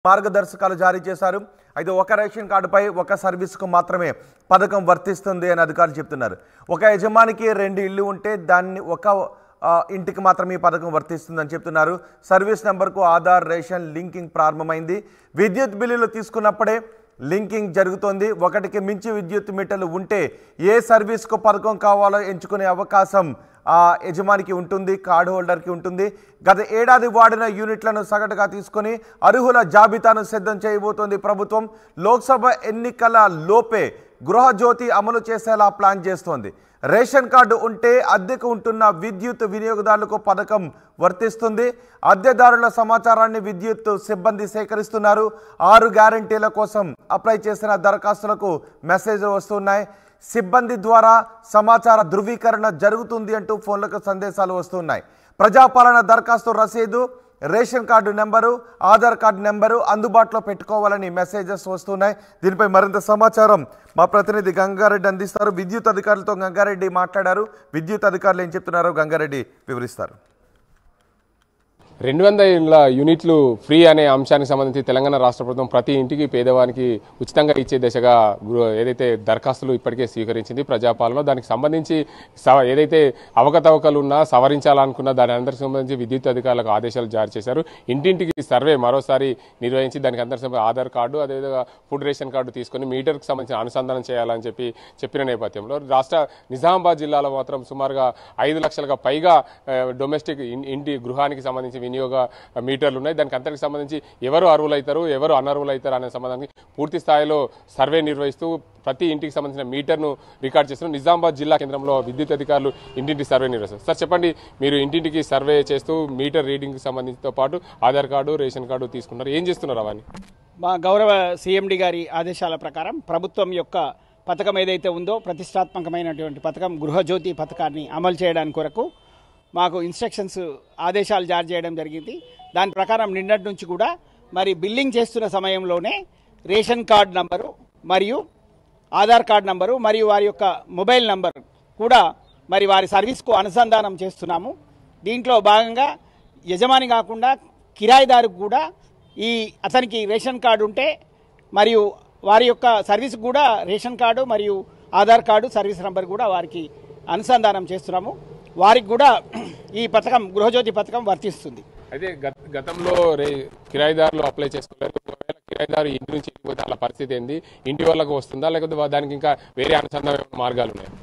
మార్గదర్శకాలు జారీ చేశారు అయితే ఒక రేషన్ కార్డుపై ఒక సర్వీస్కు మాత్రమే పథకం వర్తిస్తుంది అని అధికారులు చెప్తున్నారు ఒక యజమానికి రెండు ఇల్లు ఉంటే దాన్ని ఒక ఆ, ఇంటికి మాత్రమే ఈ పథకం వర్తిస్తుందని చెప్తున్నారు సర్వీస్ నెంబర్కు ఆధార్ రేషన్ లింకింగ్ ప్రారంభమైంది విద్యుత్ బిల్లులు తీసుకున్నప్పుడే లింకింగ్ జరుగుతోంది ఒకటికి మించి విద్యుత్ మీటర్లు ఉంటే ఏ సర్వీస్కు పథకం కావాలో ఎంచుకునే అవకాశం ఆ యజమానికి ఉంటుంది కార్డు హోల్డర్కి ఉంటుంది గత ఏడాది వాడిన యూనిట్లను సగటుగా తీసుకొని అర్హుల జాబితాను సిద్ధం చేయబోతోంది ప్రభుత్వం లోక్సభ ఎన్నికల లోపే గృహజ్యోతి అమలు చేసేలా ప్లాన్ చేస్తోంది రేషన్ కార్డు ఉంటే అద్దెకు ఉంటున్న విద్యుత్ వినియోగదారులకు పథకం వర్తిస్తుంది అద్దెదారుల సమాచారాన్ని విద్యుత్ సిబ్బంది సేకరిస్తున్నారు ఆరు గ్యారంటీల కోసం అప్లై చేసిన దరఖాస్తులకు మెసేజ్లు వస్తున్నాయి సిబ్బంది ద్వారా సమాచార ధృవీకరణ జరుగుతుంది అంటూ ఫోన్లకు సందేశాలు వస్తున్నాయి ప్రజాపాలన దరఖాస్తు రసీదు ration card number Aadhaar card number అందుబాటులో పెట్టుకోవాలని మెసేజెస్ వస్తున్నాయి దీనిపై మరింత సమాచారం మా ప్రతినిధి గంగారెడ్డి అందిస్తారు విద్యుత్ అధికారులతో గంగారెడ్డి మాట్లాడారు విద్యుత్ అధికారులు ఏం చెప్తున్నారో గంగారెడ్డి వివరిస్తారు రెండు వందల యూనిట్లు ఫ్రీ అనే అంశానికి సంబంధించి తెలంగాణ రాష్ట్ర ప్రభుత్వం ప్రతి ఇంటికి పేదవానికి ఉచితంగా ఇచ్చే దిశగా గృ- ఏదైతే దరఖాస్తులు ఇప్పటికే స్వీకరించింది ప్రజాపాలన దానికి సంబంధించి సవ- ఏదైతే అవకతవకలు ఉన్నా సవరించాలనుకున్న దాని అందరికి సంబంధించి విద్యుత్ అధికారులకు ఆదేశాలు జారీ చేశారు ఇంటింటికి సర్వే మరోసారి నిర్వహించి దానికి అందరికి సంబంధించి ఆధార్ కార్డు అదేవిధంగా ఫుడ్ రేషన్ కార్డు తీసుకొని మీటర్కి సంబంధించిన అనుసంధానం చేయాలని చెప్పి చెప్పిన నేపథ్యంలో రాష్ట్ర నిజామాబాద్ జిల్లాలో మాత్రం సుమారుగా ఐదు లక్షలకు పైగా ఆ, డొమెస్టిక్ ఇన్- ఇంటి గృహానికి సంబంధించి వినియోగ మీటర్లు ఉన్నాయి దానికి అంతటికి సంబంధించి ఎవరు అర్హులు అవుతారు ఎవరు అనర్హులు అవుతారు అనే సంబంధానికి పూర్తి స్థాయిలో సర్వే నిర్వహిస్తూ ప్రతి ఇంటికి సంబంధించిన మీటర్ను రికార్డ్ చేస్తున్నారు నిజామాబాద్ జిల్లా కేంద్రంలో విద్యుత్ అధికారులు ఇంటింటి సర్వే నిర్వహిస్తారు సార్ చెప్పండి మీరు ఇంటింటికి సర్వే చేస్తూ మీటర్ రీడింగ్కి సంబంధించితో పాటు ఆధార్ కార్డు రేషన్ కార్డు తీసుకున్నారు ఏం చేస్తున్నారు అవన్నీ మా గౌరవ సీఎండి గారి ఆదేశాల ప్రకారం ప్రభుత్వం యొక్క పథకం ఏదైతే ఉందో ప్రతిష్టాత్మకమైనటువంటి పథకం గృహజ్యోతి పథకాన్ని అమలు చేయడానికి కొరకు మాకు ఇన్స్ట్రక్షన్స్ ఆదేశాలు జారీ చేయడం జరిగింది దాని ప్రకారం నిన్నటి నుంచి కూడా మరి బిల్లింగ్ చేస్తున్న సమయంలోనే రేషన్ కార్డ్ నంబరు మరియు ఆధార్ కార్డ్ నంబరు మరియు వారి యొక్క మొబైల్ నంబర్ కూడా మరి వారి సర్వీస్కు అనుసంధానం చేస్తున్నాము దీంట్లో భాగంగా యజమాని కాకుండా కిరాయిదారుకు కూడా ఈ అతనికి రేషన్ కార్డు ఉంటే మరియు వారి యొక్క సర్వీస్ కూడా రేషన్ కార్డు మరియు ఆధార్ కార్డు సర్వీస్ నంబర్ కూడా వారికి అనుసంధానం చేస్తున్నాము వారికి కూడా ఈ పథకం గృహజ్యోతి పథకం వర్తిస్తుంది అయితే గత- గతంలో రే కిరాయిదారులు అప్లై చేసుకోలేదు ఒకవేళ కిరాయిదారు ఇంటి నుంచి వెళ్ళిపోతే అలా పరిస్థితి ఏంది ఇంటి వాళ్ళకు వస్తుందా లేకపోతే వా- దానికి ఇంకా వేరే అనుసంధాన మార్గాలు ఉన్నాయి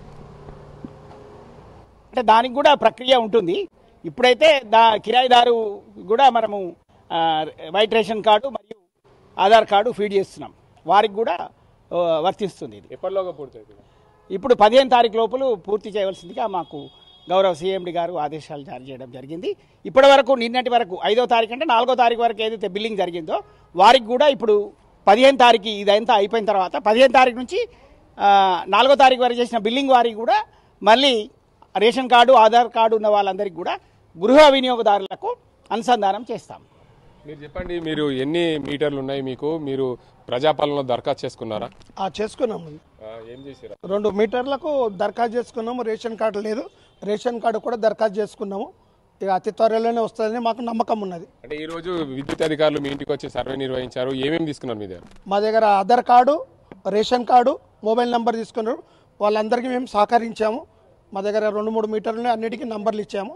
అంటే దానికి కూడా ప్రక్రియ ఉంటుంది ఇప్పుడైతే దా కిరాయిదారు కూడా మనము ఆ, వైట్ రేషన్ కార్డు మరియు ఆధార్ కార్డు ఫీడ్ చేస్తున్నాం వారికి కూడా ఆ, వర్తిస్తుంది ఇది ఎప్పటిలోగా పూర్తవుతుంది ఇప్పుడు పదిహేను తారీఖు లోపల పూర్తి చేయవలసిందిగా మాకు గౌరవ సీఎండి గారు ఆదేశాలు జారీ చేయడం జరిగింది ఇప్పటి వరకు నిన్నటి వరకు ఐదో తారీఖు అంటే నాలుగో తారీఖు వరకు ఏదైతే బిల్లింగ్ జరిగిందో వారికి కూడా ఇప్పుడు పదిహేను తారీఖు ఇదంతా అయిపోయిన తర్వాత పదిహేను తారీఖు నుంచి ఆ, నాలుగో తారీఖు వరకు చేసిన బిల్లింగ్ వారికి కూడా మళ్ళీ రేషన్ కార్డు ఆధార్ కార్డు ఉన్న వాళ్ళందరికీ కూడా గృహ వినియోగదారులకు అనుసంధానం చేస్తాం మీరు చెప్పండి మీరు ఎన్ని మీటర్లు ఉన్నాయి మీకు మీరు ప్రజాపాలనలో దరఖాస్తు చేసుకున్నారా ఆ, చేసుకున్నాము ఆ, ఏం చేసారా రెండు మీటర్లకు దరఖాస్తు చేసుకున్నాము రేషన్ కార్డు లేదు రేషన్ కార్డు కూడా దరఖాస్తు చేసుకున్నాము ఇక అతి త్వరలోనే వస్తుందని మాకు నమ్మకం ఉన్నది అంటే ఈ రోజు విద్యుత్ అధికారులు మీ ఇంటికి వచ్చి సర్వే నిర్వహించారు ఏమేమి తీసుకున్నారు మీ దగ్గర మా దగ్గర Aadhaar card ration card mobile number తీసుకున్నారు వాళ్ళందరికీ మేము సహకరించాము మా దగ్గర రెండు మూడు మీటర్లు అన్నిటికీ నంబర్లు ఇచ్చాము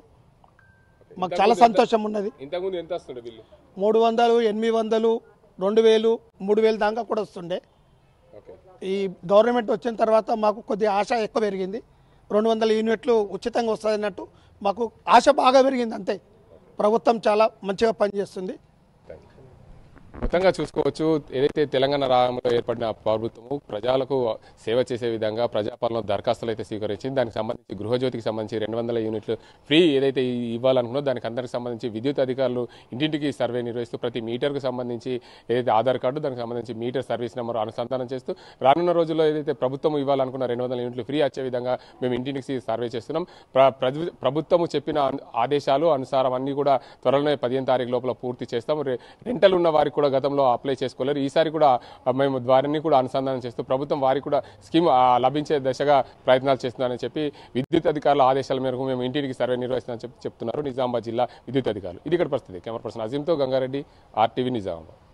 మాకు చాలా సంతోషం ఉన్నది ఇంతకుముందు ఎంత వస్తుండే బిల్లు మూడు వందలు ఎనిమిది వందలు రెండు వేలు మూడు వేలు దాకా కూడా వస్తుండే ఓకే ఈ గవర్నమెంట్ వచ్చిన తర్వాత మాకు కొద్దిగా ఆశ ఎక్కువ పెరిగింది రెండు వందల యూనిట్లు ఉచితంగా వస్తుంది అన్నట్టు మాకు ఆశ బాగా పెరిగింది అంతే ప్రభుత్వం చాలా మంచిగా పనిచేస్తుంది మొత్తంగా చూసుకోవచ్చు ఏదైతే తెలంగాణ రాష్ట్రంలో ఏర్పడిన ప్రభుత్వము ప్రజలకు సేవ చేసే విధంగా ప్రజాపాలన దరఖాస్తులు అయితే స్వీకరించింది దానికి సంబంధించి గృహజ్యోతికి సంబంధించి రెండు వందల యూనిట్లు ఫ్రీ ఏదైతే ఈ- ఇవ్వాలనుకున్నో దానికి అందరికి సంబంధించి విద్యుత్ అధికారులు ఇంటింటికి సర్వే నిర్వహిస్తూ ప్రతి మీటర్కు సంబంధించి ఏదైతే ఆధార్ కార్డు దానికి సంబంధించి మీటర్ సర్వీస్ నెంబర్ అనుసంధానం చేస్తూ రానున్న రోజుల్లో ఏదైతే ప్రభుత్వం ఇవ్వాలనుకున్న రెండు వందల యూనిట్లు ఫ్రీ వచ్చే విధంగా మేము ఇంటింటికి సర్వే చేస్తున్నాం ప్ర- ప్రజ- ప్రభుత్వము చెప్పిన అన్- ఆదేశాలు అనుసారం అన్ని కూడా త్వరలోనే పదిహేను తారీఖు లోపల పూర్తి చేస్తాం రె- రెంటల్ ఉన్న వారికి కూడా గతంలో అప్లై చేసుకోలేరు ఈసారి కూడా ఆ, మేము వారిని కూడా అనుసంధానం చేస్తూ ప్రభుత్వం వారికి కూడా స్కీమ్ ఆ, లభించే దశగా ప్రయత్నాలు చేస్తున్నారని చెప్పి విద్యుత్ అధికారుల ఆదేశాల మేరకు మేము ఇంటింటికి సర్వే నిర్వహిస్తున్నామని చెప్పి చెప్తున్నారు నిజామాబాద్ జిల్లా విద్యుత్ అధికారులు ఇది ఇక్కడ పరిస్థితి కెమెరా పర్సన్ అజీంతో గంగారెడ్డి ఆర్టీవీ నిజామాబాద్